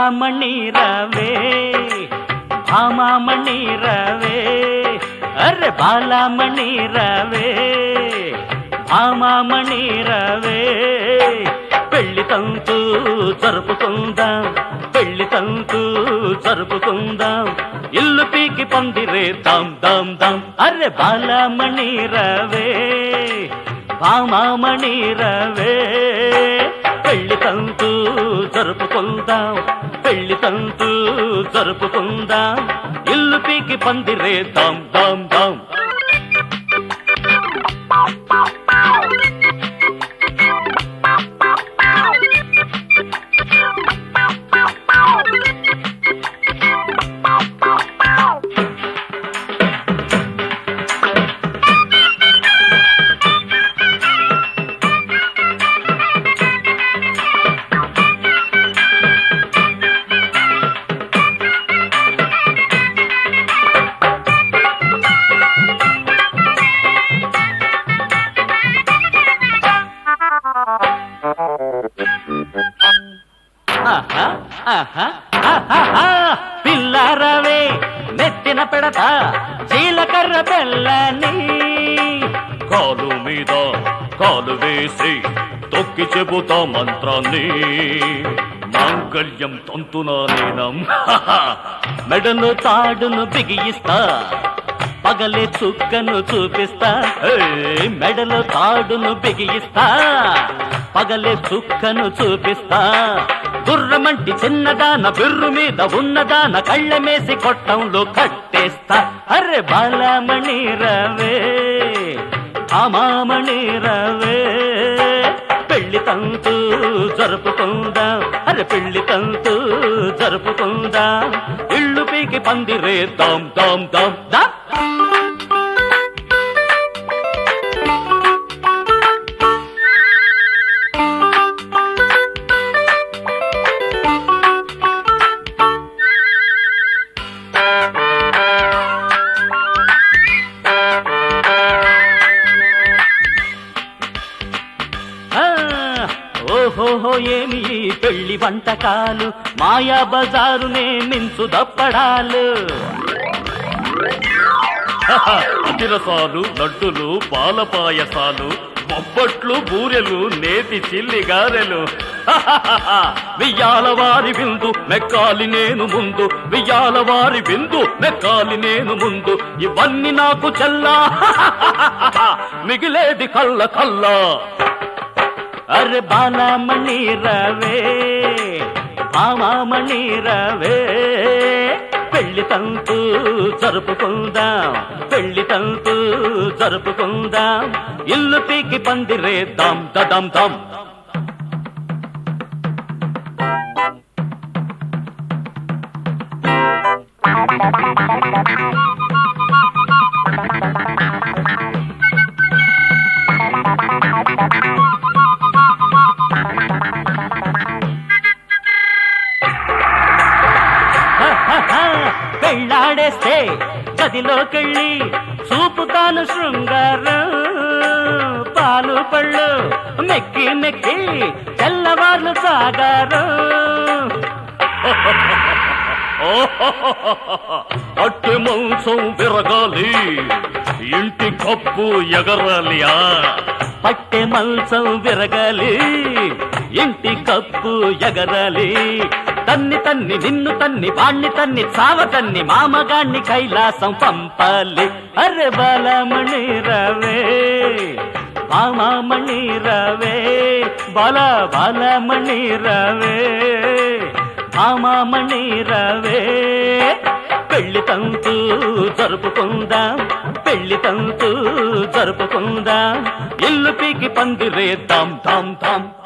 బాలామణి రవే భామామణి రవే అరే బాలామణి రవే భామామణి రవే పెళ్లి తంతు జరుపుకుందాం పెళ్లి తంతు జరుపుకుందాం ఇల్లు పీకి పందిరే దాం దాం దాం అరే బాలామణి రవే భామామణి రవే పెళ్లి తంతు జరుపుకుందాం పెళ్లి తంతు జరుపుకుందాం ఇల్లు పీకి పందిరే దాం దాం దాం ఆహా, ఆహా, ఆహాహా. పిల్లారవే నెత్తిన పెడత జీలకర్ర బెల్లని కాలు మీద కాలు వేసి తొక్కి చెబుతా మంత్రాన్ని మాంగళ్యం తంతునా నేనం మెడలో తాడును బిగియిస్తా పగలే చుక్కను చూపిస్తా ఏయ్, మెడలో తాడును బిగియిస్తా పగలే చుక్కను చూపిస్తా గుర్రమంటి చిన్నదాన బిర్రు మీద ఉన్నదాన కళ్ళమేసి కొట్టంలో కట్టేస్తా అరే బాలమణి రవే అమామణి రవే పెళ్లి తంతు జరుపుకుందాం అరే పెళ్లి తంతు జరుపుకుందాం ఇళ్ళు పీకి పందిరే దాం దాం దాం దా ఆ, ఓహోహో ఏమి ఈ పెళ్లి వంటకాలు మాయా బజారునే మించు దప్పడాలు అతిరసాలు లడ్డులు పాల పాయసాలు బొబ్బట్లు బూరెలు నేతి చిల్లి గారెలు వెయ్యాల వారి విందు మెక్కాలి నేను ముందు వెయ్యాల వారి విందు మెక్కాలి నేను ముందు ఇవన్నీ నాకు చల్లా మిగిలేది కళ్ళ కల్లా అరే బాలమణి రవే భామామణి రవే పెళ్లి తంతు జరుపుకుందాం పెళ్లి తంతు జరుపుకుందాం ఇల్లు పీకి పందిరే దాం దదం దం పెళ్ళాడేస్తే గదిలోకెళ్ళి చూపుతాను శృంగారం పాలు పళ్ళు మెక్కి మెక్కి తెల్లవార్లు సాగారం అట్టె మాంసం విరగాలి ఇంటి కప్పు ఎగరాలియా పట్టె మంచం విరగాలి ఇంటి కప్పు ఎగరాలి తన్ని తన్ని నిన్ను తన్ని వాణ్ణి తన్ని చావ తన్ని మామగాణ్ణి కైలాసం పంపాలి అరే బాలమణి రవే మామణి రవే బాల బాలమణి రవే మామణి రవే పెళ్లి తంతు జరుపుకుందాం పెళ్లి తంతు జరుపుకుందాం ఇల్లు పీకి పందిరే తాం తాం తాం